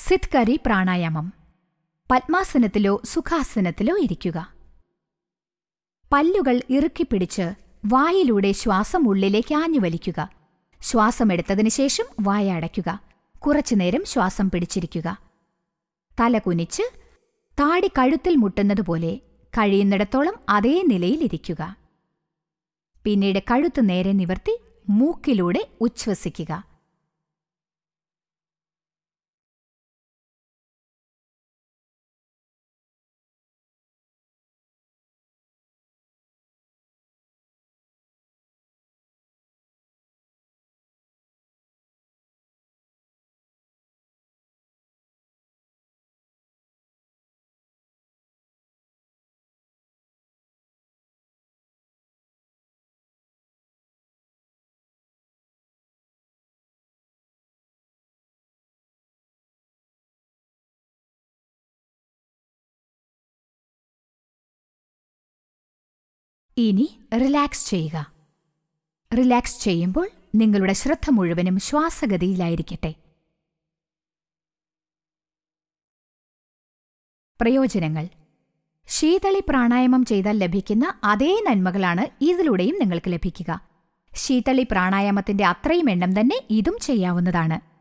സിത്കരി പ്രാണായാമം പത്മാസനത്തിലോ സുഖാസനത്തിലോ ഇരിക്കുക പല്ലുകൾ ഇറുക്കിപ്പിടിച്ച് വായിലൂടെ ശ്വാസം ഉള്ളിലേക്ക് ആഞ്ഞു വലിക്കുക ശ്വാസമെടുത്തതിനു ശേഷം വായ അടയ്ക്കുക കുറച്ചുനേരം ശ്വാസം പിടിച്ചിരിക്കുക തല കുനിച്ച് താടി കഴുത്തിൽ മുട്ടുന്നതുപോലെ കഴിയുന്നിടത്തോളം അതേ നിലയിൽ ഇരിക്കുക പിന്നീട് കഴുത്ത് നേരെ നിവർത്തി മൂക്കിലൂടെ ഉച്ഛ്വസിക്കുക ഇനി റിലാക്സ് ചെയ്യുക റിലാക്സ് ചെയ്യുമ്പോൾ നിങ്ങളുടെ ശ്രദ്ധ മുഴുവനും ശ്വാസഗതിയിലായിരിക്കട്ടെ പ്രയോജനങ്ങൾ ശീതളി പ്രാണായാമം ചെയ്താൽ ലഭിക്കുന്ന അതേ നന്മകളാണ് ഇതിലൂടെയും നിങ്ങൾക്ക് ലഭിക്കുക ശീതളി പ്രാണായാമത്തിന്റെ അത്രയും എണ്ണം തന്നെ ഇതും ചെയ്യാവുന്നതാണ്